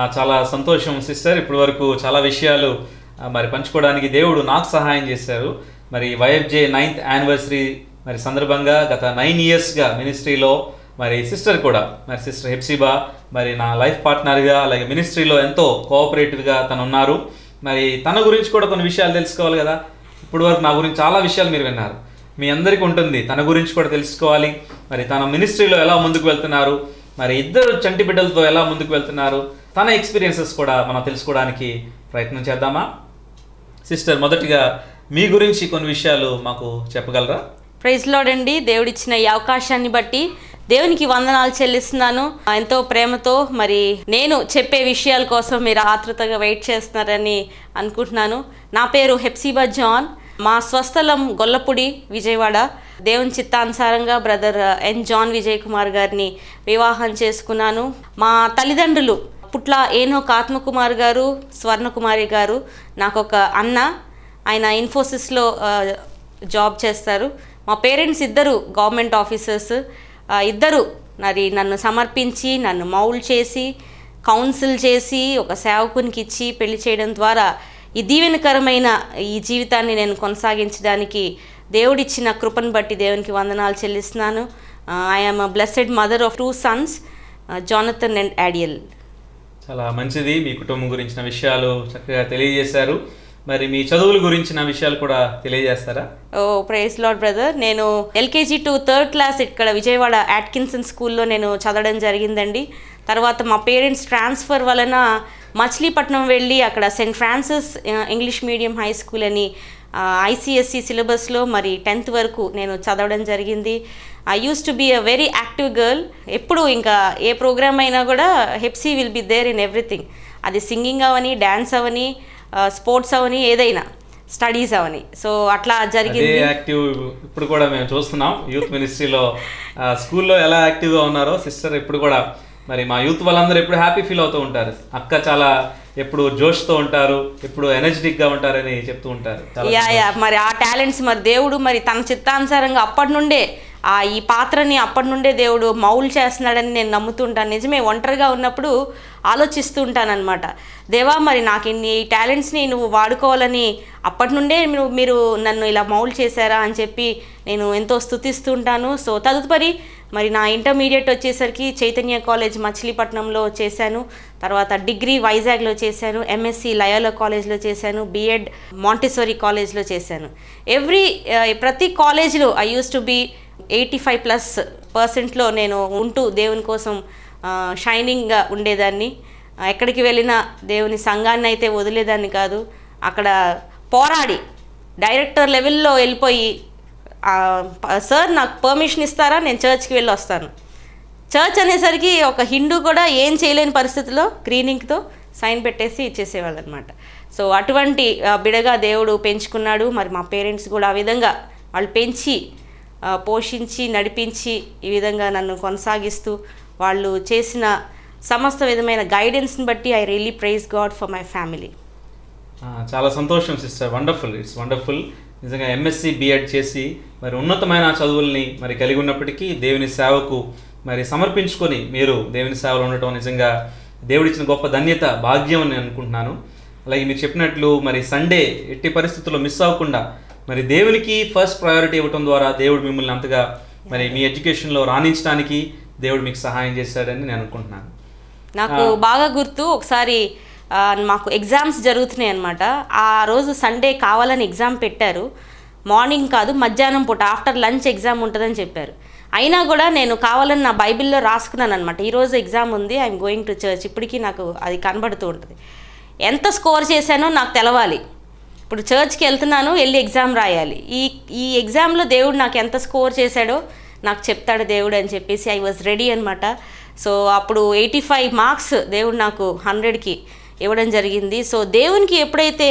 చాలా సంతోషం సిస్టర్ ఇప్పటి వరకు చాలా విషయాలు ఆ, మరి పంచుకోవడానికి దేవుడు నాకు సహాయం చేశారు మరి వైఎఫ్జే నైన్త్ యానివర్సరీ మరి సందర్భంగా గత నైన్ ఇయర్స్గా మినిస్ట్రీలో మరి సిస్టర్ కూడా మరి సిస్టర్ హెప్సిబా మరి నా లైఫ్ పార్ట్నర్గా అలాగే మినిస్ట్రీలో ఎంతో కోఆపరేటివ్గా తను ఉన్నారు మరి తన గురించి కూడా కొన్ని విషయాలు తెలుసుకోవాలి కదా ఇప్పుడు వరకు నా గురించి చాలా విషయాలు మీరు విన్నారు మీ అందరికీ ఉంటుంది తన గురించి కూడా తెలుసుకోవాలి మరి తన మినిస్ట్రీలో ఎలా ముందుకు వెళ్తున్నారు మరి ఇద్దరు చంటి బిడ్డలతో ఎలా ముందుకు వెళ్తున్నారు తన ఎక్స్పీరియన్సెస్ కూడా మనం తెలుసుకోవడానికి ప్రయత్నం చేద్దామా సిస్టర్ మొదటిగా మీ గురించి కొన్ని విషయాలు మాకు చెప్పగలరా ప్రైజ్ లార్డ్ అండి దేవుడిచ్చిన ఈ అవకాశాన్ని బట్టి దేవునికి వందనాలు చెల్లిస్తున్నాను ఎంతో ప్రేమతో మరి నేను చెప్పే విషయాల కోసం మీరు ఆతృతగా వెయిట్ చేస్తున్నారని అనుకుంటున్నాను నా పేరు హెప్సిబా జాన్ మా స్వస్థలం గొల్లపూడి విజయవాడ దేవుని చిత్తానుసారంగా brother N John Vijay Kumar గారిని వివాహం చేసుకున్నాను మా తల్లిదండ్రులు పుట్ల ఏనోక్ ఆత్మకుమార్ గారు స్వర్ణకుమారి గారు నాకు ఒక అన్న ఆయన ఇన్ఫోసిస్లో ఆ, జాబ్ చేస్తారు మా పేరెంట్స్ ఇద్దరు గవర్నమెంట్ ఆఫీసర్స్ ఆ, ఇద్దరు మరి నన్ను సమర్పించి నన్ను మౌల్ చేసి కౌన్సిల్ చేసి ఒక సేవకునికి ఇచ్చి పెళ్లి చేయడం ద్వారా ఈ దీవెనకరమైన ఈ జీవితాన్ని నేను కొనసాగించడానికి దేవుడిచ్చిన కృపను బట్టి దేవునికి వందనాలు చెల్లిస్తున్నాను I'm blessed mother of two sons Jonathan and Adiel చాలా మంచిది మీ కుటుంబం గురించిన విషయాలు చక్కగా తెలియజేశారు మరి మీ చదువుల గురించిన విషయాలు కూడా తెలియజేస్తారా ఓ ప్రైస్ లాడ్ బ్రదర్ నేను ఎల్కేజీ టు థర్డ్ క్లాస్ ఇక్కడ విజయవాడ యాట్కిన్సన్ స్కూల్లో నేను చదవడం జరిగిందండి తర్వాత మా పేరెంట్స్ ట్రాన్స్ఫర్ వలన మచిలీపట్నం వెళ్ళి అక్కడ సెయింట్ ఫ్రాన్సిస్ ఆ, ఇంగ్లీష్ మీడియం హై స్కూల్ అని ఐసిఎస్సి సిలబస్లో మరి టెన్త్ వరకు నేను చదవడం జరిగింది I use to be a very active girl ఎప్పుడు ఇంకా ఏ ప్రోగ్రామ్ అయినా కూడా Hepsi will be there in everything అది సింగింగ్ అవని డ్యాన్స్ అవని స్పోర్ట్స్ అవని ఏదైనా స్టడీస్ అవని సో అట్లా అదే జరిగింది యాక్టివ్ ఇప్పుడు కూడా మేము చూస్తున్నాం యూత్ మినిస్ట్రీలో ఆ, స్కూల్లో ఎలా యాక్టివ్గా ఉన్నారో సిస్టర్ ఇప్పుడు కూడా మరి మా యూత్ వాళ్ళందరూ ఎప్పుడు హ్యాపీ ఫీల్ అవుతూ ఉంటారు అక్క చాలా ఎప్పుడు జోష్తో ఉంటారు ఎప్పుడు ఎనర్జెటిక్గా ఉంటారని చెప్తూ ఉంటారు చాలా యా యా మరి ఆ టాలెంట్స్ మరి దేవుడు మరి తన చిత్తానుసారంగా అప్పటి నుండే ఆ ఈ పాత్రని అప్పటి నుండే దేవుడు మౌల్ చేస్తున్నాడని నేను నమ్ముతుంటాను నిజమే ఒంటరిగా ఉన్నప్పుడు ఆలోచిస్తూ ఉంటానన్నమాట దేవా మరి నాకు ఇన్ని టాలెంట్స్ని నువ్వు వాడుకోవాలని అప్పటి నుండే మీరు మీరు నన్ను ఇలా మౌల్ చేశారా అని చెప్పి నేను ఎంతో స్థుతిస్తూ ఉంటాను సో తదుపరి మరి నా ఇంటర్మీడియట్ వచ్చేసరికి చైతన్య కాలేజ్ మచిలీపట్నంలో చేశాను తర్వాత డిగ్రీ వైజాగ్లో చేశాను ఎంఎస్సి లయోలా కాలేజ్లో చేశాను బిఎడ్ మాంటిసోరీ కాలేజ్లో చేశాను ఎవ్రీ ప్రతి కాలేజ్లో I use to be eighty five plus పర్సెంట్లో నేను ఉంటూ దేవుని కోసం షైనింగ్గా ఉండేదాన్ని ఆ, ఎక్కడికి వెళ్ళినా దేవుని సంఘాన్ని అయితే వదిలేదాన్ని కాదు అక్కడ పోరాడి డైరెక్టర్ లెవెల్లో వెళ్ళిపోయి ఆ, ప- సార్ నాకు పర్మిషన్ ఇస్తారా నేను చర్చ్కి వెళ్ళి వస్తాను చర్చ్ అనేసరికి ఒక హిందూ కూడా ఏం చేయలేని పరిస్థితిలో గ్రీనింగ్తో సైన్ పెట్టేసి ఇచ్చేసేవాళ్ళు అనమాట సో అటువంటి ఆ, బిడగా దేవుడు పెంచుకున్నాడు మరి మా పేరెంట్స్ కూడా ఆ విధంగా వాళ్ళు పెంచి ఆ, పోషించి నడిపించి ఈ విధంగా నన్ను కొనసాగిస్తూ వాళ్ళు చేసిన సమస్త విధమైన గైడెన్స్ని బట్టి I really praise God for my family ఆ, చాలా సంతోషం సిస్టర్ వండర్ఫుల్ ఇట్స్ వండర్ఫుల్ నిజంగా ఎంఎస్సి బిఎడ్ చేసి మరి ఉన్నతమైన చదువుల్ని మరి కలిగి ఉన్నప్పటికీ దేవుని సేవకు మరి సమర్పించుకొని మీరు దేవుని సేవలో ఉండటం నిజంగా దేవుడిచ్చిన గొప్ప ధన్యత భాగ్యం అని నేను అనుకుంటున్నాను అలాగే మీరు చెప్పినట్లు మరి సండే ఎట్టి పరిస్థితుల్లో మిస్ అవ్వకుండా మరి దేవునికి ఫస్ట్ ప్రయారిటీ ఇవ్వటం ద్వారా దేవుడు మిమ్మల్ని అంతగా మరి మీ ఎడ్యుకేషన్లో రాణించడానికి దేవుడు మీకు సహాయం చేశాడని నేను అనుకుంటున్నాను నాకు బాగా గుర్తు ఒకసారి ఆ, మాకు ఎగ్జామ్స్ జరుగుతున్నాయి అనమాట ఆ రోజు సండే కావాలని ఎగ్జామ్ పెట్టారు మార్నింగ్ కాదు మధ్యాహ్నం పూట ఆఫ్టర్ లంచ్ ఎగ్జామ్ ఉంటుందని చెప్పారు అయినా కూడా నేను కావాలని నా బైబిల్లో రాసుకున్నాను అనమాట ఈరోజు ఎగ్జామ్ ఉంది ఐఎమ్ గోయింగ్ టు చర్చ్ ఇప్పటికీ నాకు అది కనబడుతూ ఉంటుంది ఎంత స్కోర్ చేశానో నాకు తెలవాలి ఇప్పుడు చర్చ్కి వెళ్తున్నాను వెళ్ళి ఎగ్జామ్ రాయాలి ఈ ఈ ఎగ్జామ్లో దేవుడు నాకు ఎంత స్కోర్ చేశాడో నాకు చెప్తాడు దేవుడు అని చెప్పేసి ఐ వాజ్ రెడీ అనమాట సో అప్పుడు ఎయిటీ ఫైవ్ మార్క్స్ దేవుడు నాకు హండ్రెడ్కి ఇవ్వడం జరిగింది సో దేవునికి ఎప్పుడైతే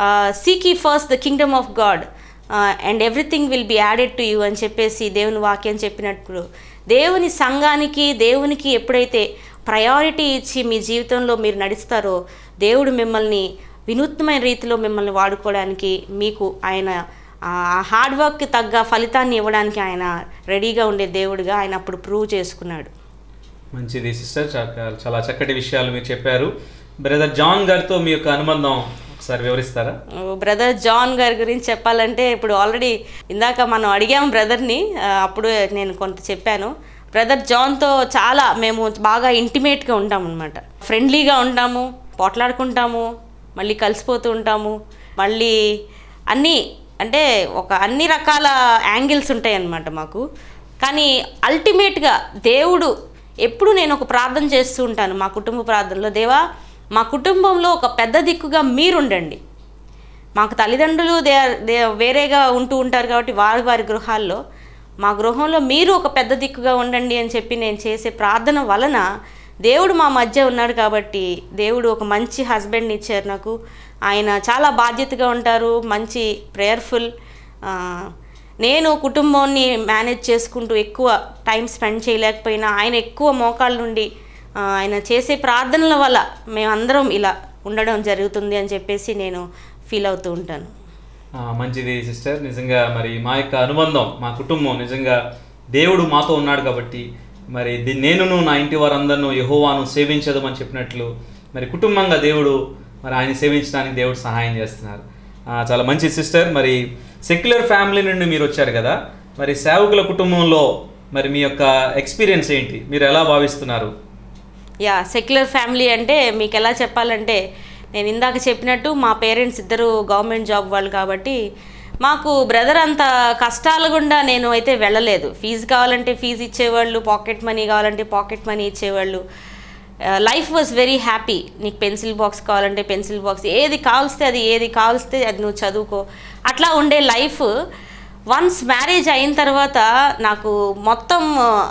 seek first the kingdom of God and everything will be added to you అని చెప్పేసి దేవుని వాక్యం చెప్పినప్పుడు దేవుని సంఘానికి దేవునికి ఎప్పుడైతే ప్రయారిటీ ఇచ్చి మీ జీవితంలో మీరు నడుస్తారో దేవుడు మిమ్మల్ని వినూత్నమైన రీతిలో మిమ్మల్ని వాడుకోవడానికి మీకు ఆయన ఆ హార్డ్ వర్క్కి తగ్గ ఫలితాన్ని ఇవ్వడానికి ఆయన రెడీగా ఉండే దేవుడిగా ఆయన అప్పుడు ప్రూవ్ చేసుకున్నాడు మంచిది సిస్టర్ చా- చాలా చక్కటి విషయాలు మీరు చెప్పారు బ్రదర్ జాన్ గారితో మీ యొక్క అనుబంధం ఒకసారి వివరిస్తారా బ్రదర్ జాన్ గారి గురించి చెప్పాలంటే ఇప్పుడు ఆల్రెడీ ఇందాక మనం అడిగాం బ్రదర్ని ఆ, అప్పుడు నేను కొంత చెప్పాను బ్రదర్ జాన్తో చాలా మేము బాగా ఇంటిమేట్గా ఉంటాం అనమాట ఫ్రెండ్లీగా ఉంటాము పోట్లాడుకుంటాము మళ్ళీ కలిసిపోతూ ఉంటాము మళ్ళీ అన్నీ అంటే ఒక అన్ని రకాల యాంగిల్స్ ఉంటాయి అన్నమాట మాకు కానీ అల్టిమేట్గా దేవుడు ఎప్పుడు నేను ఒక ప్రార్థన చేస్తూ ఉంటాను మా కుటుంబ ప్రార్థనలో దేవా మా కుటుంబంలో ఒక పెద్ద దిక్కుగా మీరుండండి మాకు తల్లిదండ్రులు దే దే వేరేగా ఉంటూ ఉంటారు కాబట్టి వారి వారి గృహాల్లో మా గృహంలో మీరు ఒక పెద్ద దిక్కుగా ఉండండి అని చెప్పి నేను చేసే ప్రార్థన వలన దేవుడు మా మధ్య ఉన్నాడు కాబట్టి దేవుడు ఒక మంచి హస్బెండ్ని ఇచ్చారు నాకు ఆయన చాలా బాధ్యతగా ఉంటారు మంచి ప్రేయర్ఫుల్ నేను కుటుంబాన్ని మేనేజ్ చేసుకుంటూ ఎక్కువ టైం స్పెండ్ చేయలేకపోయినా ఆయన ఎక్కువ మోకాళ్ళ నుండి ఆ, ఆయన చేసే ప్రార్థనల వల్ల మేమందరం ఇలా ఉండడం జరుగుతుంది అని చెప్పేసి నేను ఫీల్ అవుతూ ఉంటాను ఆ, మంచిది సిస్టర్ నిజంగా మరి మా యొక్క అనుబంధం మా కుటుంబం నిజంగా దేవుడు మాతో ఉన్నాడు కాబట్టి మరి ది- నేనును నా ఇంటి వారందరినూ యహోవాను సేవించదు అని చెప్పినట్లు మరి కుటుంబంగా దేవుడు మరి ఆయన సేవించడానికి దేవుడు సహాయం చేస్తున్నారు ఆ, చాలా మంచి సిస్టర్ మరి సెక్యులర్ ఫ్యామిలీ నుండి మీరు వచ్చారు కదా మరి సేవకుల కుటుంబంలో మరి మీ యొక్క ఎక్స్పీరియన్స్ ఏంటి మీరు ఎలా భావిస్తున్నారు యా సెక్యులర్ ఫ్యామిలీ అంటే మీకు ఎలా చెప్పాలంటే నేను ఇందాక చెప్పినట్టు మా పేరెంట్స్ ఇద్దరు గవర్నమెంట్ జాబ్ వాళ్ళు కాబట్టి మాకు బ్రదర్ అంత కష్టాలు గుండా నేను అయితే వెళ్ళలేదు ఫీజు కావాలంటే ఫీజు ఇచ్చేవాళ్ళు పాకెట్ మనీ కావాలంటే పాకెట్ మనీ ఇచ్చేవాళ్ళు లైఫ్ వాజ్ వెరీ హ్యాపీ నీకు పెన్సిల్ బాక్స్ కావాలంటే పెన్సిల్ బాక్స్ ఏది కావలిస్తే అది ఏది కావలిస్తే అది నువ్వు చదువుకో అట్లా ఉండే లైఫ్ వన్స్ మ్యారేజ్ అయిన తర్వాత నాకు మొత్తం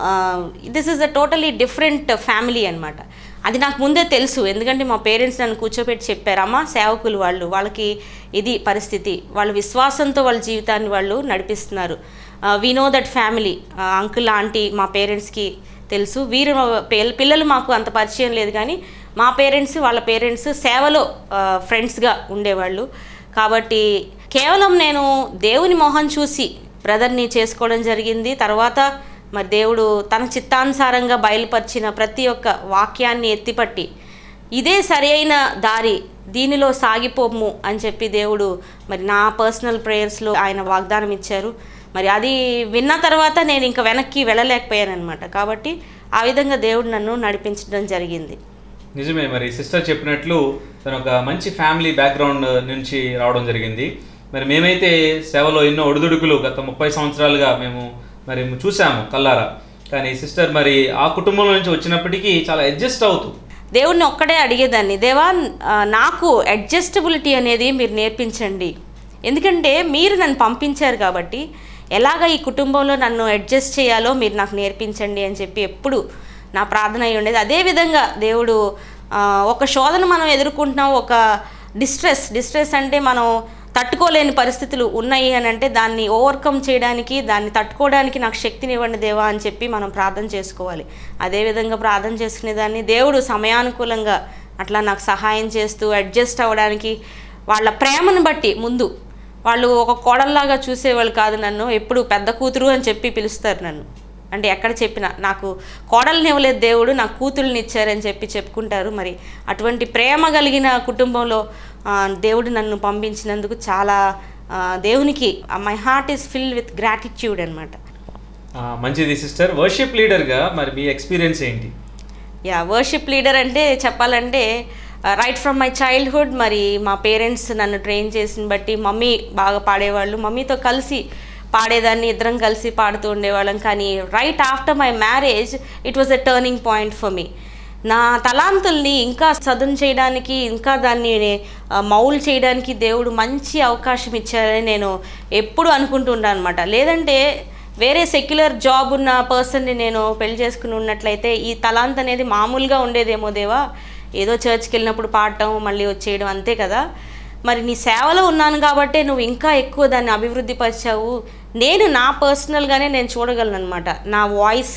this is a totally different family అనమాట అది నాకు ముందే తెలుసు ఎందుకంటే మా పేరెంట్స్ నన్ను కూర్చోబెట్టి చెప్పారు అమ్మ సేవకులు వాళ్ళు వాళ్ళకి ఇది పరిస్థితి వాళ్ళ విశ్వాసంతో వాళ్ళ జీవితాన్ని వాళ్ళు నడిపిస్తున్నారు we know that family uncle aunty మా పేరెంట్స్కి తెలుసు వీరు పిల్ల- పిల్లలు మాకు అంత పరిచయం లేదు కానీ మా పేరెంట్స్ వాళ్ళ పేరెంట్స్ సేవలో ఫ్రెండ్స్గా ఉండేవాళ్ళు కాబట్టి కేవలం నేను దేవుని మొహం చూసి బ్రదర్ని చేసుకోవడం జరిగింది తర్వాత మరి దేవుడు తన చిత్తానుసారంగా బయలుపరిచిన ప్రతి ఒక్క వాక్యాన్ని ఎత్తిపట్టి ఇదే సరైన దారి దీనిలో సాగిపోము అని చెప్పి దేవుడు మరి నా పర్సనల్ ప్రేయర్స్లో ఆయన వాగ్దానం ఇచ్చారు మరి అది విన్న తర్వాత నేను ఇంకా వెనక్కి వెళ్ళలేకపోయాను అనమాట కాబట్టి ఆ విధంగా దేవుడు నన్ను నడిపించడం జరిగింది నిజమే మరి సిస్టర్ చెప్పినట్లు తను ఒక మంచి ఫ్యామిలీ బ్యాక్గ్రౌండ్ నుంచి రావడం జరిగింది మరి మేమైతే సేవలో ఎన్నో ఒడిదుడుకులు గత ముప్పై సంవత్సరాలుగా మేము మరి చూసాము కల్లారా కానీ సిస్టర్ మరి ఆ కుటుంబంలో నుంచి వచ్చినప్పటికీ చాలా అడ్జస్ట్ అవుతూ దేవుణ్ణి ఒక్కడే అడిగేదాన్ని దేవా ఆ, నాకు అడ్జస్టబిలిటీ అనేది మీరు నేర్పించండి ఎందుకంటే మీరు నన్ను పంపించారు కాబట్టి ఎలాగ ఈ కుటుంబంలో నన్ను అడ్జస్ట్ చేయాలో మీరు నాకు నేర్పించండి అని చెప్పి ఎప్పుడు నా ప్రార్థన అయి ఉండేది అదేవిధంగా దేవుడు ఆ, ఒక శోధన మనం ఎదుర్కొంటున్నాం ఒక డిస్ట్రెస్ డిస్ట్రెస్ అంటే మనం తట్టుకోలేని పరిస్థితులు ఉన్నాయి అని అంటే దాన్ని ఓవర్కమ్ చేయడానికి దాన్ని తట్టుకోవడానికి నాకు శక్తిని ఇవ్వండి దేవా అని చెప్పి మనం ప్రార్థన చేసుకోవాలి అదేవిధంగా ప్రార్థన చేసుకునే దాన్ని దేవుడు సమయానుకూలంగా అట్లా నాకు సహాయం చేస్తూ అడ్జస్ట్ అవ్వడానికి వాళ్ళ ప్రేమను బట్టి ముందు వాళ్ళు ఒక కోడల్లాగా చూసేవాళ్ళు కాదు నన్ను ఎప్పుడు పెద్ద కూతురు అని చెప్పి పిలుస్తారు నన్ను అంటే ఎక్కడ చెప్పినా నాకు కోడల్ని ఇవ్వలేదు దేవుడు నాకు కూతుర్ని ఇచ్చారని చెప్పి చెప్పుకుంటారు మరి అటువంటి ప్రేమ కలిగిన కుటుంబంలో ఆ, దేవుడు నన్ను పంపించినందుకు చాలా ఆ, దేవునికి my heart is fill with gratitude అనమాట ఆ, మంచిది సిస్టర్ వర్షిప్ లీడర్గా మరి మీ ఎక్స్పీరియన్స్ ఏంటి యా వర్షిప్ లీడర్ అంటే చెప్పాలంటే రైట్ ఫ్రమ్ మై చైల్డ్హుడ్ మరి మా పేరెంట్స్ నన్ను ట్రైన్ చేసిన బట్టి మమ్మీ బాగా పాడేవాళ్ళు మమ్మీతో కలిసి పాడేదాన్ని ఇద్దరం కలిసి పాడుతూ ఉండేవాళ్ళం కానీ right after my marriage it was a turning point for me నా తలాంతుల్ని ఇంకా చదును చేయడానికి ఇంకా దాన్ని ఆ, మౌల్ చేయడానికి దేవుడు మంచి అవకాశం ఇచ్చారని నేను ఎప్పుడు అనుకుంటుంటాను అనమాట లేదంటే వేరే సెక్యులర్ జాబ్ ఉన్న పర్సన్ని నేను పెళ్లి చేసుకుని ఉన్నట్లయితే ఈ తలాంత్ అనేది మామూలుగా ఉండేదేమో దేవా ఏదో చర్చ్కి వెళ్ళినప్పుడు పాడటం మళ్ళీ వచ్చేయడం అంతే కదా మరి నీ సేవలో ఉన్నాను కాబట్టే నువ్వు ఇంకా ఎక్కువ దాన్ని అభివృద్ధి పరిచావు నేను నా పర్సనల్గానే నేను చూడగలను అనమాట నా వాయిస్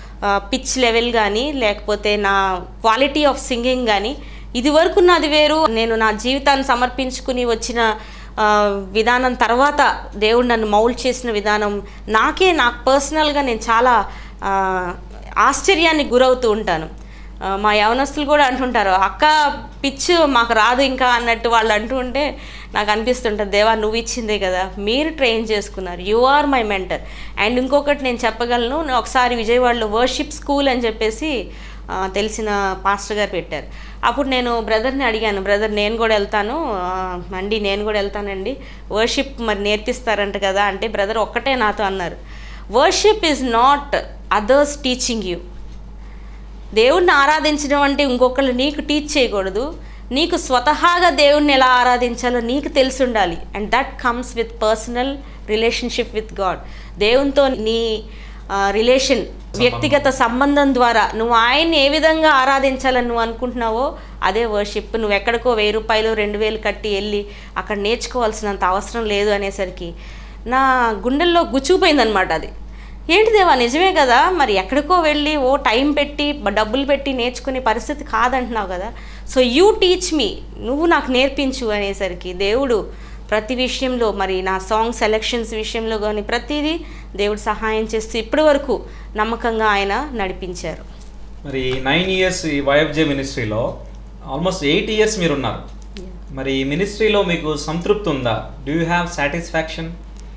పిచ్ లెవెల్ కానీ లేకపోతే నా క్వాలిటీ ఆఫ్ సింగింగ్ కానీ ఇది వరకు నాది వేరు నేను నా జీవితాన్ని సమర్పించుకుని వచ్చిన ఆ, విధానం తర్వాత దేవుడు నన్ను మౌల్డ్ చేసిన విధానం నాకే నాకు పర్సనల్గా నేను చాలా ఆ, ఆశ్చర్యానికి గురవుతూ ఉంటాను ఆ, మా యవనస్తులు కూడా అంటుంటారు అక్క పిచ్చు మాకు రాదు ఇంకా అన్నట్టు వాళ్ళు అంటూ ఉంటే నాకు అనిపిస్తుంటుంది దేవా నువ్వు ఇచ్చిందే కదా మీరు ట్రైన్ చేసుకున్నారు you are my mentor and ఇంకొకటి నేను చెప్పగలను నేను ఒకసారి విజయవాడలో వర్షిప్ స్కూల్ అని చెప్పేసి ఆ, తెలిసిన పాస్టర్ గారు పెట్టారు అప్పుడు నేను బ్రదర్ని అడిగాను బ్రదర్ నేను కూడా వెళ్తాను ఆ, అండి నేను కూడా వెళ్తానండి వర్షిప్ మరి నేర్పిస్తారంట కదా అంటే బ్రదర్ ఒక్కటే నాతో అన్నారు worship is not others teaching you దేవుణ్ణి ఆరాధించడం అంటే ఇంకొకళ్ళు నీకు టీచ్ చేయకూడదు నీకు స్వతహాగా దేవుణ్ణి ఎలా ఆరాధించాలో నీకు తెలిసి ఉండాలి and that comes with personal relationship with God దేవునితో నీ రిలేషన్ వ్యక్తిగత సంబంధం ద్వారా నువ్వు ఆయన్ని ఏ విధంగా ఆరాధించాలని నువ్వు అనుకుంటున్నావో అదే వర్షిప్ నువ్వు ఎక్కడికో వెయ్యి రూపాయలు రెండు వేలు కట్టి వెళ్ళి అక్కడ నేర్చుకోవాల్సినంత అవసరం లేదు అనేసరికి నా గుండెల్లో గుచ్చుకుపోయిందనమాట అది ఏంటి దేవా నిజమే కదా మరి ఎక్కడికో వెళ్ళి ఓ టైం పెట్టి బ- డబ్బులు పెట్టి నేర్చుకునే పరిస్థితి కాదంటున్నావు కదా సో యూ టీచ్ మీ నువ్వు నాకు నేర్పించు అనేసరికి దేవుడు ప్రతి విషయంలో మరి నా సాంగ్ సెలెక్షన్స్ విషయంలో కానీ ప్రతిదీ దేవుడు సహాయం చేస్తూ ఇప్పటి వరకు నమ్మకంగా ఆయన నడిపించారు మరి నైన్ ఇయర్స్ ఈ వైఎఫ్జే మినిస్ట్రీలో ఆల్మోస్ట్ ఎయిట్ ఇయర్స్ మీరు ఉన్నారు మరి ఈ మినిస్ట్రీలో మీకు సంతృప్తి ఉందా do you have satisfaction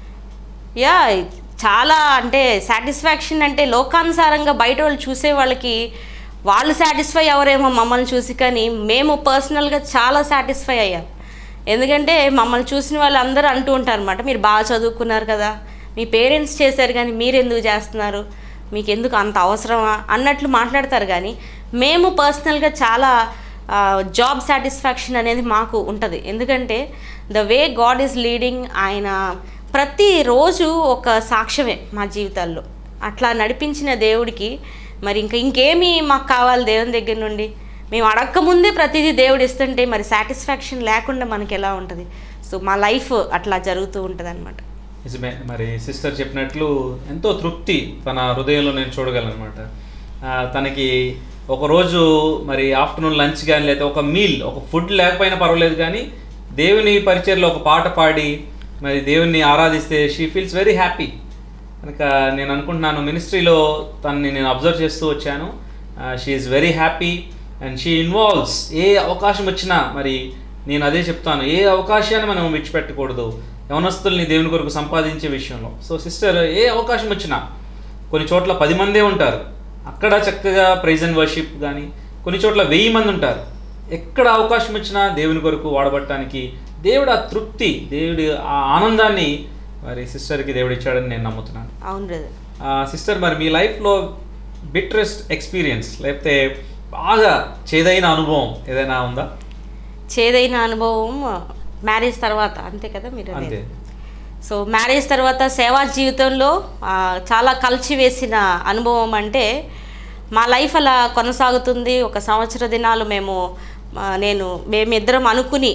yeah చాలా అంటే సాటిస్ఫాక్షన్ అంటే లోకానుసారంగా బయట వాళ్ళు చూసే వాళ్ళకి వాళ్ళు సాటిస్ఫై అవరేమో మమ్మల్ని చూసి కానీ మేము పర్సనల్గా చాలా సాటిస్ఫై అయ్యాం ఎందుకంటే మమ్మల్ని చూసిన వాళ్ళు అందరూ అంటూ ఉంటారు అనమాట మీరు బాగా చదువుకున్నారు కదా మీ పేరెంట్స్ చేశారు కానీ మీరు ఎందుకు చేస్తున్నారు మీకు ఎందుకు అంత అవసరమా అన్నట్లు మాట్లాడతారు కానీ మేము పర్సనల్గా చాలా జాబ్ సాటిస్ఫాక్షన్ అనేది మాకు ఉంటుంది ఎందుకంటే the way God is leading ఆయన ప్రతిరోజు ఒక సాక్ష్యమే మా జీవితాల్లో అట్లా నడిపించిన దేవుడికి మరి ఇంకా ఇంకేమి మాకు కావాలి దేవుని దగ్గర నుండి మేము అడక్క ముందే ప్రతిదీ దేవుడు ఇస్తుంటే మరి సాటిస్ఫాక్షన్ లేకుండా మనకి ఎలా ఉంటుంది సో మా లైఫ్ అట్లా జరుగుతూ ఉంటుంది అనమాట నిజమే మరి సిస్టర్ చెప్పినట్లు ఎంతో తృప్తి తన హృదయంలో నేను చూడగలనమాట తనకి ఒక రోజు మరి ఆఫ్టర్నూన్ లంచ్ కానీ లేదా ఒక మీల్ ఒక ఫుడ్ లేకపోయినా పర్వాలేదు కానీ దేవుని పరిచయలో ఒక పాట పాడి మరి దేవుని ఆరాధిస్తే షీ ఫీల్స్ వెరీ హ్యాపీ కనుక నేను అనుకుంటున్నాను మినిస్ట్రీలో తనని నేను అబ్జర్వ్ చేస్తూ వచ్చాను she is very happy and she involves ఏ అవకాశం వచ్చినా మరి నేను అదే చెప్తాను ఏ అవకాశాన్ని మనం విడిచిపెట్టకూడదు యవనస్తుల్ని దేవుని కొరకు సంపాదించే విషయంలో సో సిస్టర్ ఏ అవకాశం వచ్చినా కొన్ని చోట్ల పది మందే ఉంటారు అక్కడ చక్కగా ప్రైజ్ అండ్ వర్షిప్ కానీ కొన్ని చోట్ల వెయ్యి మంది ఉంటారు ఎక్కడ అవకాశం వచ్చినా దేవుని కొరకు వాడబట్టడానికి దేవుడు ఆ తృప్తి దేవుడి ఆ ఆనందాన్ని మరి సిస్టర్కి దేవుడు ఇచ్చాడని నేను నమ్ముతున్నాను అవును బ్రదర్ సిస్టర్ మరి మీ లైఫ్లో బిట్రెస్ట్ ఎక్స్పీరియన్స్ లేకపోతే బాగా చేదైన అనుభవం ఏదైనా ఉందా చేదైన అనుభవం మ్యారేజ్ తర్వాత అంతే కదా మీరు అంతే అనేది? సో మ్యారేజ్ తర్వాత సేవా జీవితంలో ఆ, చాలా కలిసి వేసిన అనుభవం అంటే మా లైఫ్ అలా కొనసాగుతుంది ఒక సంవత్సర దినాలు మేము ఆ, నేను మేమిద్దరం అనుకుని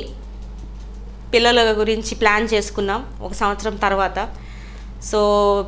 పిల్లల గురించి ప్లాన్ చేసుకున్నాం ఒక సంవత్సరం తర్వాత సో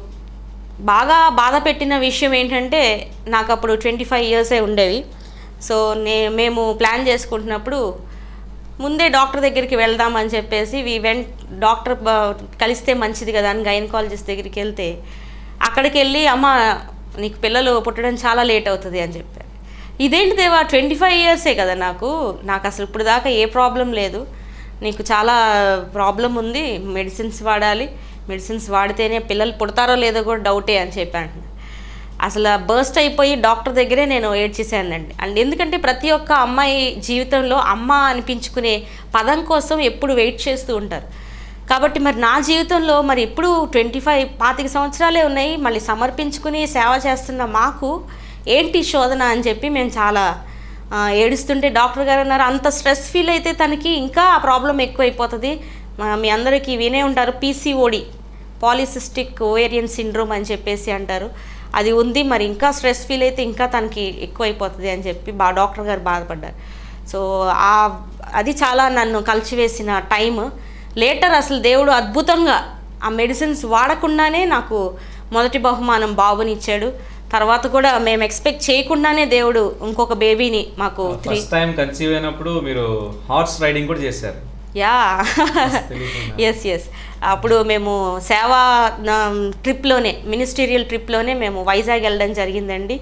బాగా బాధ పెట్టిన విషయం ఏంటంటే నాకు అప్పుడు ట్వంటీ ఫైవ్ ఇయర్సే ఉండేవి సో నే మేము ప్లాన్ చేసుకుంటున్నప్పుడు ముందే డాక్టర్ దగ్గరికి వెళ్దామని చెప్పేసి వి వెంట్ డాక్టర్ బ- కలిస్తే మంచిది కదా అని గైనకాలజిస్ట్ దగ్గరికి వెళ్తే అక్కడికి వెళ్ళి అమ్మ నీకు పిల్లలు పుట్టడం చాలా లేట్ అవుతుంది అని చెప్పారు ఇదేంటి దేవా ట్వంటీ ఫైవ్ ఇయర్సే కదా నాకు నాకు అసలు ఇప్పుడు దాకా ఏ ప్రాబ్లం లేదు నీకు చాలా ప్రాబ్లం ఉంది మెడిసిన్స్ వాడాలి మెడిసిన్స్ వాడితేనే పిల్లలు పుడతారో లేదో కూడా డౌటే అని చెప్పాను అసలు బర్స్ట్ అయిపోయి డాక్టర్ దగ్గరే నేను ఏడ్చేసానండి అండ్ ఎందుకంటే ప్రతి ఒక్క అమ్మాయి జీవితంలో అమ్మ అనిపించుకునే పదం కోసం ఎప్పుడు వెయిట్ చేస్తూ ఉంటారు కాబట్టి మరి నా జీవితంలో మరి ఇప్పుడు ట్వంటీ ఫైవ్ పాతిక సంవత్సరాలే ఉన్నాయి మళ్ళీ సమర్పించుకుని సేవ చేస్తున్న మాకు ఏంటి శోధన అని చెప్పి మేము చాలా ఆ, ఏడుస్తుంటే డాక్టర్ గారు అన్నారు అంత స్ట్రెస్ ఫీల్ అయితే తనకి ఇంకా ఆ ప్రాబ్లం ఎక్కువైపోతుంది మా- మీ అందరికీ వినే ఉంటారు పీసీఓడి పాలిసిస్టిక్ ఓవేరియన్ సిండ్రోమ్ అని చెప్పేసి అంటారు అది ఉంది మరి ఇంకా స్ట్రెస్ ఫీల్ అయితే ఇంకా తనకి ఎక్కువైపోతుంది అని చెప్పి బా డాక్టర్ గారు బాధపడ్డారు సో ఆ అది చాలా నన్ను కలిచివేసిన టైం లేటర్ అసలు దేవుడు అద్భుతంగా ఆ మెడిసిన్స్ వాడకుండానే నాకు మొదటి బహుమానం బాబునిచ్చాడు తర్వాత కూడా మేము ఎక్స్పెక్ట్ చేయకుండానే దేవుడు ఇంకొక బేబీని మాకు త్రీ ఫస్ట్ టైం కన్సీవ్ అయినప్పుడు మీరు హార్స్ రైడింగ్ కూడా చేశారు యా తెలియకుండా. ఎస్ ఎస్ అప్పుడు మేము సేవా ట్రిప్లోనే మినిస్టీరియల్ ట్రిప్లోనే మేము వైజాగ్ వెళ్ళడం జరిగిందండి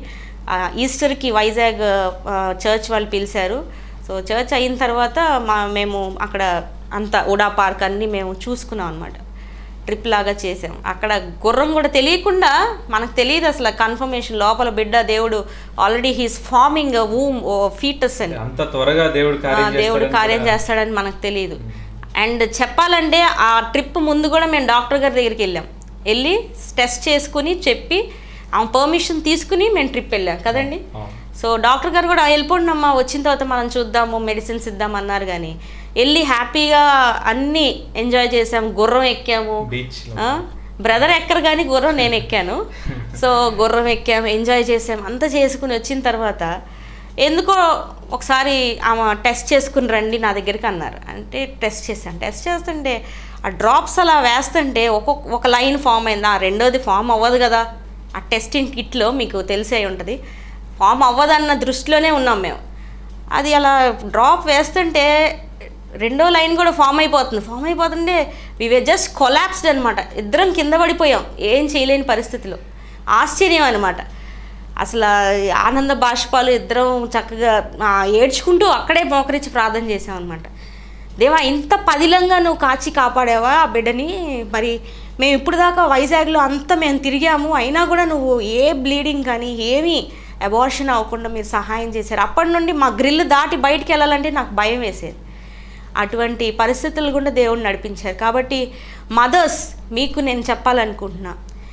ఆ, ఈస్టర్కి వైజాగ్ ఆ, చర్చ్ వాళ్ళు పిలిచారు సో చర్చ్ అయిన తర్వాత మా మేము అక్కడ అంతా ఉడా పార్క్ అన్నీ మేము చూసుకున్నాం అనమాట ట్రిప్ లాగా చేసాం అక్కడ గుర్రం కూడా తెలియకుండా మనకు తెలియదు అసలు కన్ఫర్మేషన్ లోపల బిడ్డ దేవుడు already he's forming womb foetus అని అంత త్వరగా దేవుడు ఆ, కార్యం దేవుడు చేస్తాడని కార్యం కూడా- చేస్తాడని మనకు తెలియదు అండ్ చెప్పాలంటే ఆ ట్రిప్ ముందు కూడా మేము డాక్టర్ గారి దగ్గరికి వెళ్ళాం వెళ్ళి టెస్ట్ చేసుకుని చెప్పి ఆ పర్మిషన్ తీసుకుని మేము ట్రిప్ వెళ్ళాం కదండి అవును. సో డాక్టర్ గారు కూడా వెళ్ళిపోండి అమ్మా వచ్చిన తర్వాత మనం చూద్దాము మెడిసిన్స్ ఇద్దాం అన్నారు కానీ వెళ్ళి హ్యాపీగా అన్నీ ఎంజాయ్ చేసాం గుర్రం ఎక్కాము బీచ్ లో బ్రదర్ ఎక్కరు కానీ గుర్రం నేను ఎక్కాను సో గుర్రం ఎక్కాము ఎంజాయ్ చేసాం అంతా చేసుకుని వచ్చిన తర్వాత ఎందుకో ఒకసారి ఆమె టెస్ట్ చేసుకుని రండి నా దగ్గరికి అన్నారు అంటే టెస్ట్ చేశాను టెస్ట్ చేస్తుంటే ఆ డ్రాప్స్ అలా వేస్తుంటే ఒక్కొక్క ఒక లైన్ ఫామ్ అయింది ఆ రెండోది ఫామ్ అవ్వదు కదా ఆ టెస్టింగ్ కిట్లో మీకు తెలిసే ఉంటుంది ఫామ్ అవ్వదన్న దృష్టిలోనే ఉన్నాం మేము అది అలా డ్రాప్ వేస్తుంటే రెండో లైన్ కూడా ఫామ్ అయిపోతుంది ఫామ్ అయిపోతుంటే వివే జస్ట్ కొలాప్స్డ్ అనమాట ఇద్దరం కింద పడిపోయాం ఏం చేయలేని పరిస్థితిలో ఆశ్చర్యం అనమాట అసలు ఆనంద బాష్పాలు ఇద్దరం చక్కగా ఆ, ఏడ్చుకుంటూ అక్కడే మోకరించి ప్రార్థన చేసాం అనమాట దేవా ఇంత పదిలంగా నువ్వు కాచి కాపాడావా ఆ బిడ్డని మరి మేము ఇప్పుడు దాకా వైజాగ్లో అంతా మేము తిరిగాము అయినా కూడా నువ్వు ఏ బ్లీడింగ్ కానీ ఏమీ అబార్షన్ అవ్వకుండా మీరు సహాయం చేశారు అప్పటి నుండి మా గ్రిల్ దాటి బయటికి వెళ్ళాలంటే నాకు భయం వేసేది అటువంటి పరిస్థితులు కూడా దేవుడు నడిపించారు కాబట్టి మదర్స్ మీకు నేను చెప్పాలనుకుంటున్నా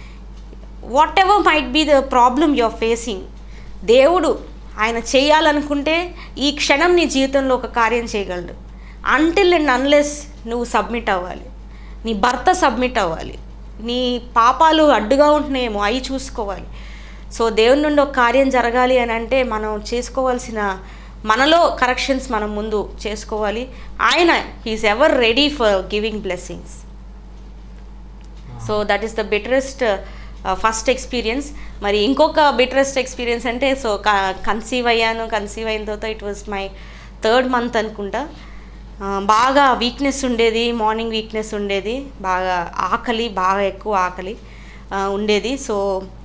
whatever might be the problem your facing దేవుడు ఆయన చేయాలనుకుంటే ఈ క్షణం నీ జీవితంలో ఒక కార్యం చేయగలడు అంటిల్ అండ్ అన్లెస్ నువ్వు సబ్మిట్ అవ్వాలి నీ భర్త సబ్మిట్ అవ్వాలి నీ పాపాలు అడ్డుగా ఉంటున్నాయేమో అవి చూసుకోవాలి సో దేవుని నుండి ఒక కార్యం జరగాలి అని అంటే మనం చేసుకోవాల్సిన మనలో కరెక్షన్స్ మనం ముందు చేసుకోవాలి ఆయన he's ever ready for giving blessings so that is the betterest first experience మరి ఇంకొక బెటరెస్ట్ ఎక్స్పీరియన్స్ అంటే సో కన్సీవ్ అయ్యాను కన్సీవ్ అయిన తర్వాత it was my third month అనుకుంటా ఆ, బాగా వీక్నెస్ ఉండేది మార్నింగ్ వీక్నెస్ ఉండేది బాగా ఆకలి బాగా ఎక్కువ ఆకలి ఆ, ఉండేది సో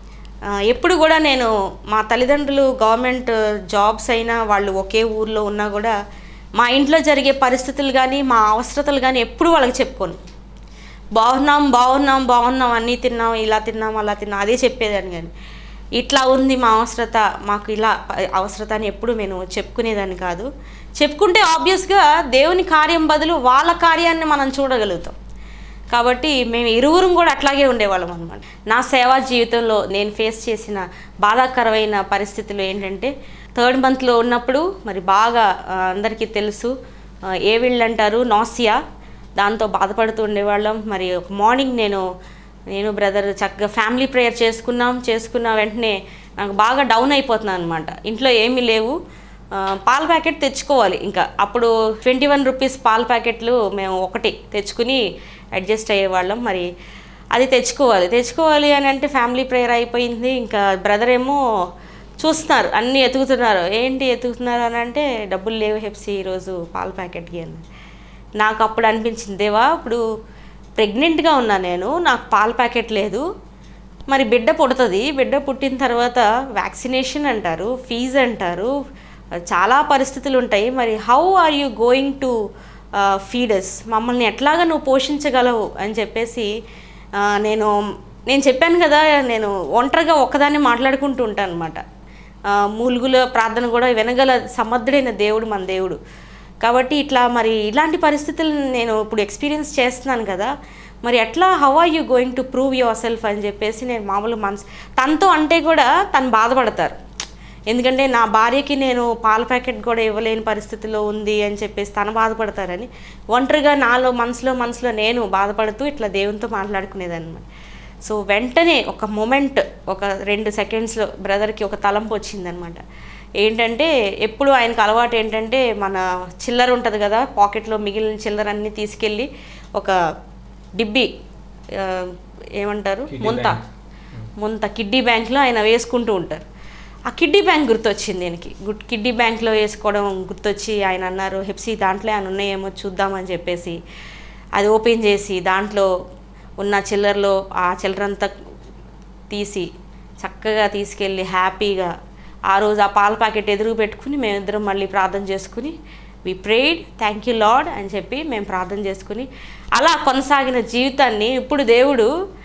ఆ, ఎప్పుడు కూడా నేను మా తల్లిదండ్రులు గవర్నమెంట్ జాబ్స్ అయినా వాళ్ళు ఒకే ఊర్లో ఉన్నా కూడా మా ఇంట్లో జరిగే పరిస్థితులు కానీ మా అవసరతలు కానీ ఎప్పుడు వాళ్ళకి చెప్పుకోను బాగున్నాం బాగున్నాం బాగున్నాం అన్నీ తిన్నాం ఇలా తిన్నాం అలా తిన్నాం అదే చెప్పేదాన్ని కానీ ఇట్లా ఉంది మా అవసరత మాకు ఇలా ప- అవసరత అని ఎప్పుడు నేను చెప్పుకునేదాన్ని కాదు చెప్పుకుంటే ఆబ్వియస్గా దేవుని కార్యం బదులు వాళ్ళ కార్యాన్ని మనం చూడగలుగుతాం కాబట్టి మేము ఇరువురం కూడా అట్లాగే ఉండేవాళ్ళం అనమాట నా సేవా జీవితంలో నేను ఫేస్ చేసిన బాధాకరమైన పరిస్థితులు ఏంటంటే థర్డ్ మంత్లో ఉన్నప్పుడు మరి బాగా ఆ, అందరికీ తెలుసు ఆ, ఏ వీళ్ళు అంటారు నాసియా దాంతో బాధపడుతూ ఉండేవాళ్ళం మరి ఒక మార్నింగ్ నేను నేను బ్రదర్ చక్కగా ఫ్యామిలీ ప్రేయర్ చేసుకున్నాం చేసుకున్న వెంటనే నాకు బాగా డౌన్ అయిపోతున్నాను అనమాట ఇంట్లో ఏమీ లేవు ఆ, పాల ప్యాకెట్ తెచ్చుకోవాలి ఇంకా అప్పుడు ట్వంటీ వన్ రూపీస్ పాల ప్యాకెట్లు మేము ఒకటి తెచ్చుకుని అడ్జస్ట్ అయ్యేవాళ్ళం మరి అది తెచ్చుకోవాలి తెచ్చుకోవాలి అని అంటే ఫ్యామిలీ ప్రేయర్ అయిపోయింది ఇంకా బ్రదర్ ఏమో చూస్తున్నారు అన్నీ ఎతుకుతున్నారు ఏంటి ఎతుకుతున్నారు అని అంటే డబ్బులు లేవు హెప్సీ ఈరోజు పాల ప్యాకెట్కి అని నాకు అప్పుడు అనిపించింది దేవా ఇప్పుడు ప్రెగ్నెంట్గా ఉన్నా నేను నాకు పాల ప్యాకెట్ లేదు మరి బిడ్డ పుడుతుంది బిడ్డ పుట్టిన తర్వాత వ్యాక్సినేషన్ అంటారు ఫీజు అంటారు చాలా పరిస్థితులు ఉంటాయి మరి how are you going to feeders మమ్మల్ని ఎట్లాగా నువ్వు పోషించగలవు అని చెప్పేసి ఆ, నేను నేను చెప్పాను కదా నేను ఒంటరిగా ఒక్కదాన్ని మాట్లాడుకుంటూ ఉంటాను అనమాట మూలుగుల ప్రార్థన కూడా వినగల సమర్థుడైన దేవుడు మన దేవుడు కాబట్టి ఇట్లా మరి ఇలాంటి పరిస్థితులను నేను ఇప్పుడు ఎక్స్పీరియన్స్ చేస్తున్నాను కదా మరి ఎట్లా how are you going to prove yourself అని చెప్పేసి నేను మామూలు మనసు తనతో అంటే కూడా తను బాధపడతారు ఎందుకంటే నా భార్యకి నేను పాల ప్యాకెట్ కూడా ఇవ్వలేని పరిస్థితిలో ఉంది అని చెప్పేసి తను బాధపడతారని ఒంటరిగా నాలో మనసులో మనసులో నేను బాధపడుతూ ఇట్లా దేవునితో మాట్లాడుకునేదన్నమాట సో వెంటనే ఒక మొమెంట్ ఒక రెండు సెకండ్స్లో బ్రదర్కి ఒక తలంపు వచ్చిందనమాట ఏంటంటే ఎప్పుడు ఆయనకు అలవాటు ఏంటంటే మన చిల్లర ఉంటుంది కదా పాకెట్లో మిగిలిన చిల్లర అన్నీ తీసుకెళ్ళి ఒక డిబ్బి ఆ, ఏమంటారు కిడ్డీ ముంత బ్యాంక్. ముంత కిడ్డీ బ్యాంక్లో ఆయన వేసుకుంటూ ఉంటారు ఆ కిడ్డీ బ్యాంక్ గుర్తొచ్చింది దీనికి గుడ్ కిడ్డీ బ్యాంక్లో వేసుకోవడం గుర్తొచ్చి ఆయన అన్నారు హెప్సీ దాంట్లో ఆయన ఉన్నాయేమో చూద్దామని చెప్పేసి అది ఓపెన్ చేసి దాంట్లో ఉన్న చిల్లరలో ఆ చిల్లరంతా తీసి చక్కగా తీసుకెళ్ళి హ్యాపీగా ఆ రోజు ఆ పాల ప్యాకెట్ ఎదురు పెట్టుకుని మేమిద్దరం మళ్ళీ ప్రార్థన చేసుకుని we prayed thank you Lord అని చెప్పి మేము ప్రార్థన చేసుకుని అలా కొనసాగిన జీవితాన్ని ఇప్పుడు దేవుడు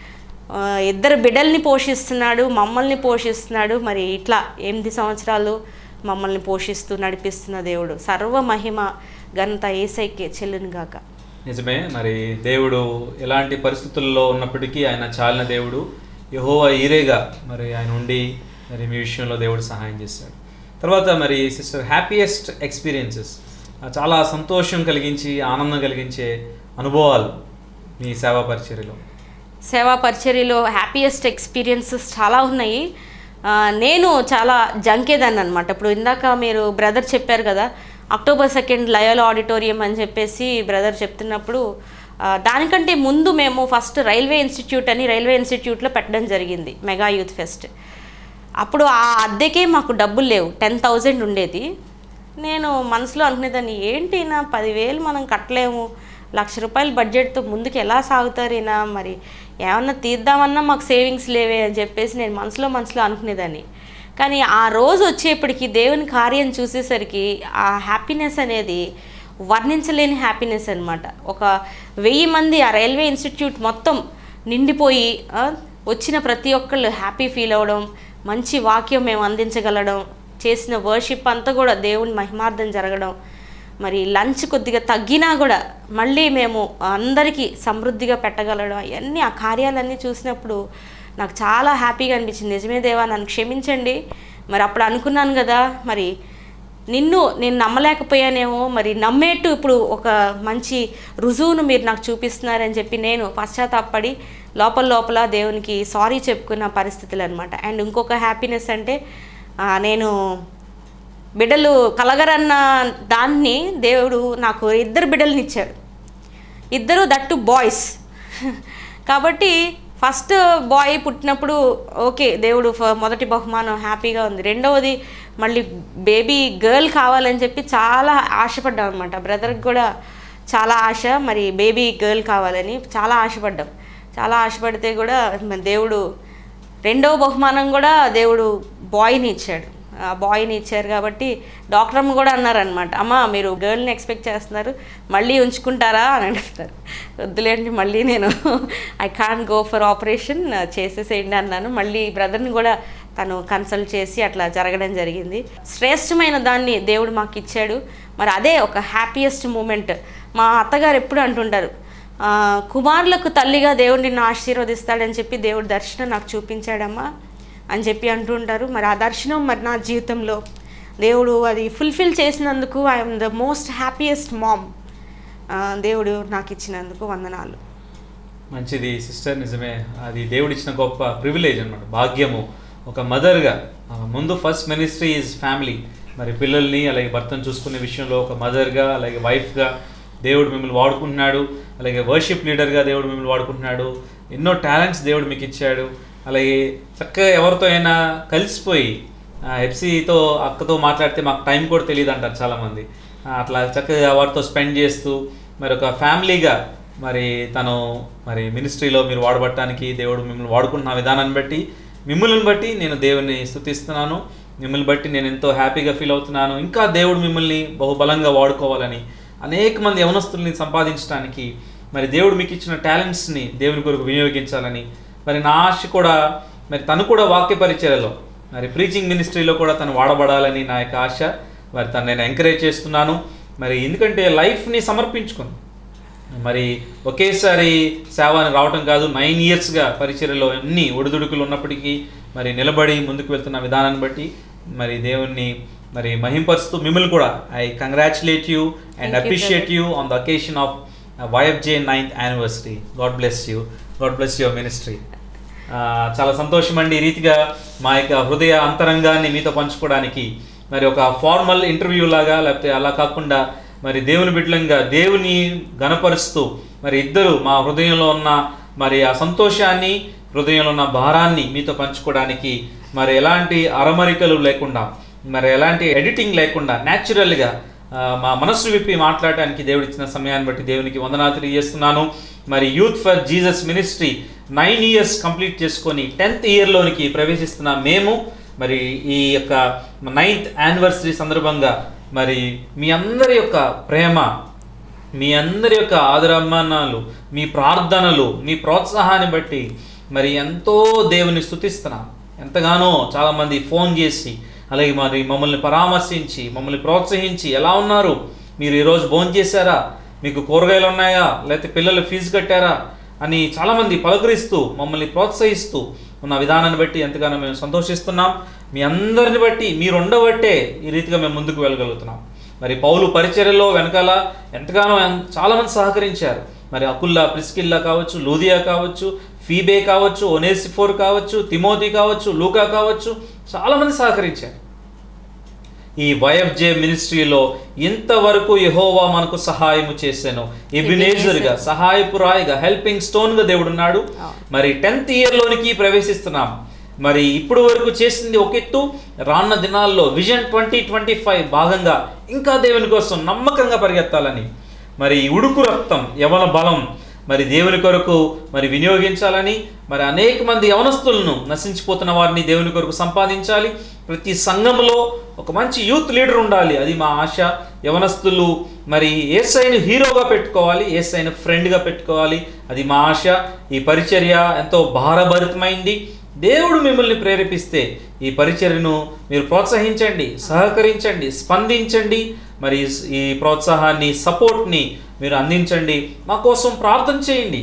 ఆ, ఇద్దరు బిడ్డల్ని పోషిస్తున్నాడు మమ్మల్ని పోషిస్తున్నాడు మరి ఇట్లా ఎనిమిది సంవత్సరాలు మమ్మల్ని పోషిస్తూ నడిపిస్తున్న దేవుడు సర్వ మహిమ ఘనత ఏసైకే చెల్లును గాక నిజమే మరి దేవుడు ఎలాంటి పరిస్థితుల్లో ఉన్నప్పటికీ ఆయన చాలిన దేవుడు యహోవా ఈరేగా మరి ఆయన ఉండి మరి మీ విషయంలో దేవుడు సహాయం చేశాడు తర్వాత మరి సిస్టర్ హ్యాపీయెస్ట్ ఎక్స్పీరియన్సెస్ చాలా సంతోషం కలిగించి ఆనందం కలిగించే అనుభవాలు మీ సేవా పరిచర్యలో సేవా పరిచర్యలో హ్యాపీయెస్ట్ ఎక్స్పీరియన్సెస్ చాలా ఉన్నాయి ఆ, నేను చాలా జంకేదాన్ని అనమాట ఇప్పుడు ఇందాక మీరు బ్రదర్ చెప్పారు కదా అక్టోబర్ సెకండ్ లయల్ ఆడిటోరియం అని చెప్పేసి బ్రదర్ చెప్తున్నప్పుడు ఆ, దానికంటే ముందు మేము ఫస్ట్ రైల్వే ఇన్స్టిట్యూట్ అని రైల్వే ఇన్స్టిట్యూట్లో పెట్టడం జరిగింది మెగా యూత్ ఫెస్ట్ అప్పుడు ఆ అద్దెకే మాకు డబ్బులు లేవు టెన్ థౌజండ్ ఉండేది నేను మనసులో అనుకునేదాన్ని ఏంటి నా పదివేలు మనం కట్టలేము లక్ష రూపాయల బడ్జెట్తో ముందుకు ఎలా సాగుతారు ఈయన మరి ఏమన్నా తీద్దామన్నా మాకు సేవింగ్స్ లేవే అని చెప్పేసి నేను మనసులో మనసులో అనుకునేదాన్ని కానీ ఆ రోజు వచ్చేప్పటికి దేవుని కార్యం చూసేసరికి ఆ హ్యాపీనెస్ అనేది వర్ణించలేని హ్యాపీనెస్ అనమాట ఒక వెయ్యి మంది ఆ రైల్వే ఇన్స్టిట్యూట్ మొత్తం నిండిపోయి ఆ, వచ్చిన ప్రతి ఒక్కళ్ళు హ్యాపీ ఫీల్ అవ్వడం మంచి వాక్యం మేము అందించగలడం చేసిన వర్షిప్ అంతా కూడా దేవుని మహిమార్థం జరగడం మరి లంచ్ కొద్దిగా తగ్గినా కూడా మళ్ళీ మేము అందరికీ సమృద్ధిగా పెట్టగలడం అవన్నీ ఆ కార్యాలన్నీ చూసినప్పుడు నాకు చాలా హ్యాపీగా అనిపించింది నిజమే దేవా నన్ను క్షమించండి మరి అప్పుడు అనుకున్నాను కదా మరి నిన్ను నేను నమ్మలేకపోయానేమో మరి నమ్మేట్టు ఇప్పుడు ఒక మంచి రుజువును మీరు నాకు చూపిస్తున్నారని చెప్పి నేను పశ్చాత్తాపడి లోపల లోపల దేవునికి సారీ చెప్పుకున్న పరిస్థితులు అనమాట అండ్ ఇంకొక హ్యాపీనెస్ అంటే ఆ, నేను బిడ్డలు కలగరన్న దాన్ని దేవుడు నాకు ఇద్దరు బిడ్డల్ని ఇచ్చాడు ఇద్దరు దట్టు బాయ్స్ కాబట్టి ఫస్ట్ బాయ్ పుట్టినప్పుడు ఓకే దేవుడు ఫ- మొదటి బహుమానం హ్యాపీగా ఉంది రెండవది మళ్ళీ బేబీ గర్ల్ కావాలని చెప్పి చాలా ఆశపడ్డాం అనమాట బ్రదర్కి కూడా చాలా ఆశ మరి బేబీ గర్ల్ కావాలని చాలా ఆశపడ్డాం చాలా ఆశపడితే కూడా మరి దేవుడు రెండవ బహుమానం కూడా దేవుడు బాయ్ని ఇచ్చాడు ఆ బాయ్ని ఇచ్చారు కాబట్టి డాక్టర్ అమ్మ కూడా అన్నారనమాట అమ్మ మీరు గర్ల్ని ఎక్స్పెక్ట్ చేస్తున్నారు మళ్ళీ ఉంచుకుంటారా అని అడుగుతారు వద్దులేండి మళ్ళీ నేను I can go for operation చేసేసేయండి అన్నాను మళ్ళీ బ్రదర్ని కూడా తను కన్సల్ట్ చేసి అట్లా జరగడం జరిగింది శ్రేష్టమైన దాన్ని దేవుడు మాకు ఇచ్చాడు మరి అదే ఒక హ్యాపీయెస్ట్ మూమెంట్ మా అత్తగారు ఎప్పుడు అంటుంటారు ఆ, కుమారులకు తల్లిగా దేవుడు నిన్ను ఆశీర్వదిస్తాడని చెప్పి దేవుడు దర్శనం నాకు చూపించాడమ్మా అని చెప్పి అంటూ ఉంటారు మరి ఆ దర్శనం మరి నా జీవితంలో దేవుడు అది ఫుల్ఫిల్ చేసినందుకు I'm the most happiest mom దేవుడు నాకు ఇచ్చినందుకు వందనాలు మంచిది సిస్టర్ నిజమే అది దేవుడు ఇచ్చిన గొప్ప ప్రివిలేజ్ అన్నమాట భాగ్యము ఒక మదర్గా ముందు ఫస్ట్ మినిస్ట్రీ ఈజ్ ఫ్యామిలీ మరి పిల్లల్ని అలాగే భర్తను చూసుకునే విషయంలో ఒక మదర్గా అలాగే వైఫ్గా దేవుడు మిమ్మల్ని వాడుకుంటున్నాడు అలాగే వర్షిప్ లీడర్గా దేవుడు మిమ్మల్ని వాడుకుంటున్నాడు ఎన్నో టాలెంట్స్ దేవుడు మీకు ఇచ్చాడు అలాగే చక్కగా ఎవరితో అయినా కలిసిపోయి ఎఫ్సీతో అక్కతో మాట్లాడితే మాకు టైం కూడా తెలియదు అంటారు చాలామంది ఆ, అట్లా చక్కగా వారితో స్పెండ్ చేస్తూ మరి ఒక ఫ్యామిలీగా మరి తను మరి మినిస్ట్రీలో మీరు వాడబట్టడానికి దేవుడు మిమ్మల్ని వాడుకుంటున్న విధానాన్ని బట్టి మిమ్మల్ని బట్టి నేను దేవుని స్తుతిస్తున్నాను మిమ్మల్ని బట్టి నేను ఎంతో హ్యాపీగా ఫీల్ అవుతున్నాను ఇంకా దేవుడు మిమ్మల్ని బహుబలంగా వాడుకోవాలని అనేక మంది యవనస్తుల్ని సంపాదించడానికి మరి దేవుడు మీకు ఇచ్చిన టాలెంట్స్ని దేవుని కొరకు వినియోగించాలని మరి నా ఆశ కూడా మరి తను కూడా వాక్య పరిచర్యలో మరి ప్రీచింగ్ మినిస్ట్రీలో కూడా తను వాడబడాలని నా యొక్క ఆశ మరి తను నేను ఎంకరేజ్ చేస్తున్నాను మరి ఎందుకంటే లైఫ్ని సమర్పించుకుంది మరి ఒకేసారి సేవని రావటం కాదు నైన్ ఇయర్స్గా పరిచర్యలో అన్ని ఒడిదుడుకులు ఉన్నప్పటికీ మరి నిలబడి ముందుకు వెళ్తున్న విధానాన్ని బట్టి మరి దేవుణ్ణి మరి మహింపరుస్తూ మిమ్మల్ని కూడా I congratulate you and Thank you, appreciate you on the occasion of YFJ ninth anniversary God bless you God bless your ministry చాలా సంతోషం అండి ఈ రీతిగా మా యొక్క హృదయ అంతరంగాన్ని మీతో పంచుకోవడానికి మరి ఒక ఫార్మల్ ఇంటర్వ్యూ లాగా లేకపోతే అలా కాకుండా మరి దేవుని బిడ్డలంగా దేవుని గణపరుస్తూ మరి ఇద్దరు మా హృదయంలో ఉన్న మరి ఆ సంతోషాన్ని హృదయంలో ఉన్న భారాన్ని మీతో పంచుకోవడానికి మరి ఎలాంటి అరమరికలు లేకుండా మరి ఎలాంటి ఎడిటింగ్ లేకుండా న్యాచురల్గా ఆ, మా మనస్సు విప్పి మాట్లాడటానికి దేవుడు ఇచ్చిన సమయాన్ని బట్టి దేవునికి వందనాలు తెలియజేస్తున్నాను మరి youth for Jesus ministry nine years complete చేసుకొని టెన్త్ ఇయర్లోనికి ప్రవేశిస్తున్న మేము మరి ఈ యొక్క నైన్త్ యానివర్సరీ సందర్భంగా మరి మీ అందరి యొక్క ప్రేమ మీ అందరి యొక్క ఆదరాభిమానాలు మీ ప్రార్థనలు మీ ప్రోత్సాహాన్ని బట్టి మరి ఎంతో దేవుని స్థుతిస్తున్నాం ఎంతగానో చాలామంది ఫోన్ చేసి అలాగే మరి మమ్మల్ని పరామర్శించి మమ్మల్ని ప్రోత్సహించి ఎలా ఉన్నారు మీరు ఈరోజు భోజనం చేశారా మీకు కూరగాయలు ఉన్నాయా లేకపోతే పిల్లలు ఫీజు కట్టారా అని చాలామంది పలకరిస్తూ మమ్మల్ని ప్రోత్సహిస్తూ ఉన్న విధానాన్ని బట్టి ఎంతగానో మేము సంతోషిస్తున్నాం మీ అందరిని బట్టి మీరు ఉండబట్టే ఈ రీతిగా మేము ముందుకు వెళ్ళగలుగుతున్నాం మరి పౌలు పరిచర్యలో వెనకాల ఎంతగానో ఎన్- చాలామంది సహకరించారు మరి అకుల్లా ప్రిస్కిల్లా కావచ్చు లూదియా కావచ్చు ఫీబే కావచ్చు ఒనేసిఫోర్ కావచ్చు తిమోతి కావచ్చు లూకా కావచ్చు చాలామంది సహకరించారు ఈ వైఎఫ్జే మినిస్ట్రీలో ఇంతవరకు యెహోవా మనకు సహాయము చేశాను ఎబినేజర్గా సహాయపురాయిగా హెల్పింగ్ స్టోన్గా దేవుడు ఉన్నాడు మరి టెన్త్ ఇయర్లోనికి ప్రవేశిస్తున్నాం మరి ఇప్పుడు వరకు చేసింది ఒక ఎత్తు రానున్న దినాల్లో విజన్ ట్వంటీ ట్వంటీ ఫైవ్ భాగంగా ఇంకా దేవుని కోసం నమ్మకంగా పరిగెత్తాలని మరి ఉడుకు రక్తం యవన బలం మరి దేవుని కొరకు మరి వినియోగించాలని మరి అనేక మంది యవనస్తులను నశించిపోతున్న వారిని దేవుని కొరకు సంపాదించాలి ప్రతి సంఘంలో ఒక మంచి యూత్ లీడర్ ఉండాలి అది మా ఆశ యవనస్తులు మరి ఏసైను హీరోగా పెట్టుకోవాలి ఏసైను ఫ్రెండ్గా పెట్టుకోవాలి అది మా ఆశ ఈ పరిచర్య ఎంతో భారభరితమైంది దేవుడు మిమ్మల్ని ప్రేరేపిస్తే ఈ పరిచర్యను మీరు ప్రోత్సహించండి సహకరించండి స్పందించండి మరి ఈ ప్రోత్సాహాన్ని సపోర్ట్ని మీరు అందించండి మా కోసం ప్రార్థన చేయండి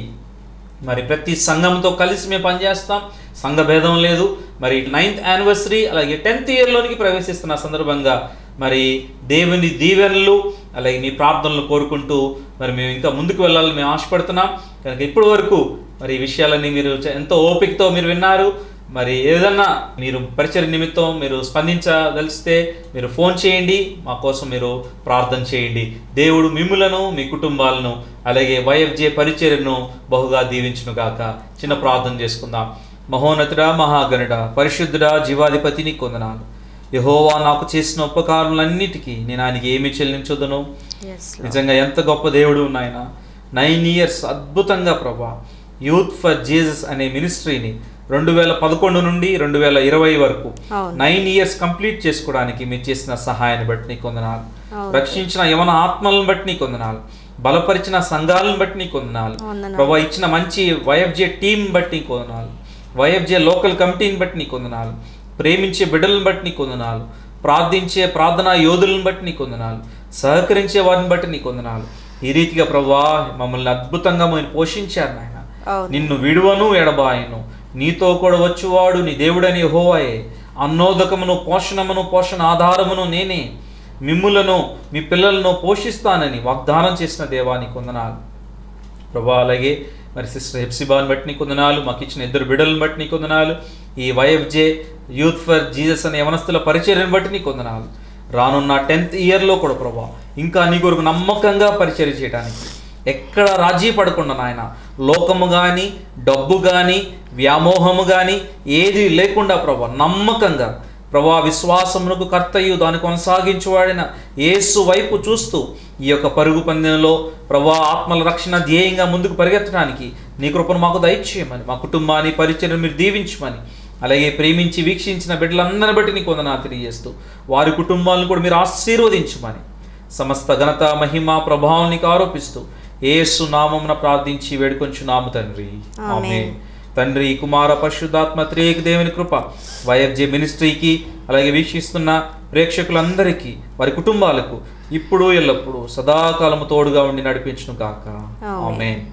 మరి ప్రతి సంఘంతో కలిసి మేము పనిచేస్తాం సంఘ భేదం లేదు మరి నైన్త్ యానివర్సరీ అలాగే టెన్త్ ఇయర్లోనికి ప్రవేశిస్తున్న సందర్భంగా మరి దేవుని దీవెనలు అలాగే మీ ప్రార్థనలు కోరుకుంటూ మరి మేము ఇంకా ముందుకు వెళ్ళాలని మేము ఆశపడుతున్నాం కనుక ఇప్పటి వరకు మరి ఈ విషయాలన్నీ మీరు చ- ఎంతో ఓపికతో మీరు విన్నారు మరి ఏదన్నా మీరు పరిచయ నిమిత్తం మీరు స్పందించదలిస్తే మీరు ఫోన్ చేయండి మా కోసం మీరు ప్రార్థన చేయండి దేవుడు మిమ్ములను మీ కుటుంబాలను అలాగే వైఎఫ్జే పరిచర్యను బహుగా దీవించును గాక చిన్న ప్రార్థన చేసుకుందాం మహోన్నతుడా మహాగణుడా పరిశుద్ధుడా జీవాధిపతిని కొందనాలు యహోవా నాకు చేసిన ఉపకారములన్నిటికీ నేను ఆయనకి ఏమి చెల్లించదును ఎస్ నిజంగా ఎంత గొప్ప దేవుడు నాయన నైన్ ఇయర్స్ అద్భుతంగా ప్రభా యూత్ ఫర్ జీసస్ అనే మినిస్ట్రీని రెండు వేల పదకొండు నుండి రెండు వేల ఇరవై వరకు అవును. నైన్ ఇయర్స్ కంప్లీట్ చేసుకోవడానికి మీరు చేసిన సహాయాన్ని బట్టి నీకు వందనాలు అవును. రక్షించిన యవన ఆత్మలను బట్టి నీకు వందనాలు బలపరిచిన సంఘాలను బట్టి నీకు వందనాలు వందనాలు. ప్రభా ఇచ్చిన మంచి వైఎఫ్జే టీం బట్టి నీకు వందనాలు వైఎఫ్జే లోకల్ కమిటీని బట్టి నీకు వందనాలు ప్రేమించే బిడ్డలను బట్టి నీకు వందనాలు ప్రార్థించే ప్రార్థనా యోధులను బట్టి నీకు వందనాలు సహకరించే వారిని బట్టి నీకు వందనాలు ఈ రీతిగా ప్రభా మమ్మల్ని అద్భుతంగా మేము పోషించారు నాయన అవును. నిన్ను విడువను ఎడబాయను నీతో కూడా వచ్చువాడు నీ దేవుడని హోవాయే అన్నోదకమును పోషణమును పోషణ ఆధారమును నేనే మిమ్ములను మీ పిల్లలను పోషిస్తానని వాగ్దానం చేసిన దేవానికి వందనాలు ప్రభా అలాగే మరి సిస్టర్ హెప్సిబాని బట్టి నీకు వందనాలు మాకు ఇచ్చిన ఇద్దరు బిడ్డలను బట్టి నీకు వందనాలు ఈ వైఎఫ్జే యూత్ ఫర్ జీసస్ అనే యవనస్తుల పరిచర్యను బట్టి నీకు వందనాలు రానున్న టెన్త్ ఇయర్లో కూడా ప్రభా ఇంకా నీ కొరకు నమ్మకంగా పరిచర్య చేయడానికి ఎక్కడ రాజీ పడకుండా నాయన లోకము కానీ డబ్బు కానీ వ్యామోహము కానీ ఏది లేకుండా ప్రభా నమ్మకంగా ప్రభా విశ్వాసమునకు కర్తయు దాన్ని కొనసాగించువాడిన యేసు వైపు చూస్తూ ఈ యొక్క పరుగు పందెంలో ప్రభా ఆత్మల రక్షణ ధ్యేయంగా ముందుకు పరిగెత్తడానికి నీ కృపను మాకు దయచేయమని మా కుటుంబాన్ని పరిచయం మీరు దీవించమని అలాగే ప్రేమించి వీక్షించిన బిడ్డలందరిని బట్టి నీకు వందనా తెలియజేస్తూ వారి కుటుంబాలను కూడా మీరు ఆశీర్వదించమని సమస్త ఘనత మహిమ ప్రభావం నీకు ఆరోపిస్తూ ఏసు నామమున ప్రార్థించి వేడుకొంచున్నాము తండ్రి ఆమేన్. ఆమేన్ తండ్రి కుమార పరిశుద్ధాత్మ త్రియేక దేవుని కృప వైఎఫ్జే మినిస్ట్రీకి అలాగే వీక్షిస్తున్న ప్రేక్షకులందరికీ వారి కుటుంబాలకు ఇప్పుడు ఎల్లప్పుడూ సదాకాలము తోడుగా ఉండి నడిపించును కాక ఆమేన్. Amen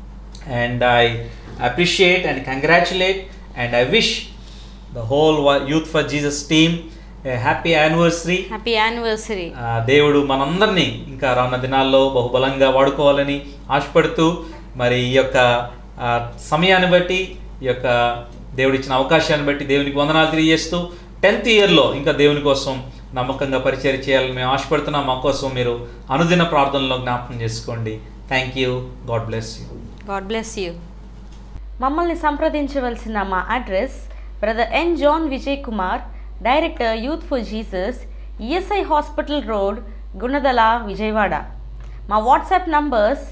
and I appreciate and congratulate and I wish the whole youth for Jesus team happy anniversary happy anniversary ఆ, దేవుడు మనందరినీ ఇంకా రానున్న దినాల్లో బహుబలంగా వాడుకోవాలని ఆశపడుతూ మరి ఈ యొక్క ఆ, సమయాన్ని బట్టి ఈ యొక్క దేవుడిచ్చిన అవకాశాన్ని బట్టి దేవునికి వందనాలు తెలియజేస్తూ టెన్త్ ఇయర్లో ఇంకా దేవుని కోసం నమ్మకంగా పరిచయం చేయాలని మేము ఆశపడుతున్నాం మా కోసం మీరు అనుదిన ప్రార్థనలో జ్ఞాపకం చేసుకోండి thank you God bless you God bless you మమ్మల్ని సంప్రదించవలసిన మా address brother N John Vijay Kumar director youth for Jesus ESI hospital road Gunadala Vijayawada మా WhatsApp numbers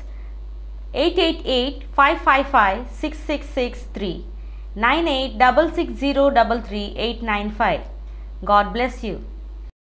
eight eight eight five five five six six six three nine eight double six zero double three eight nine five God bless you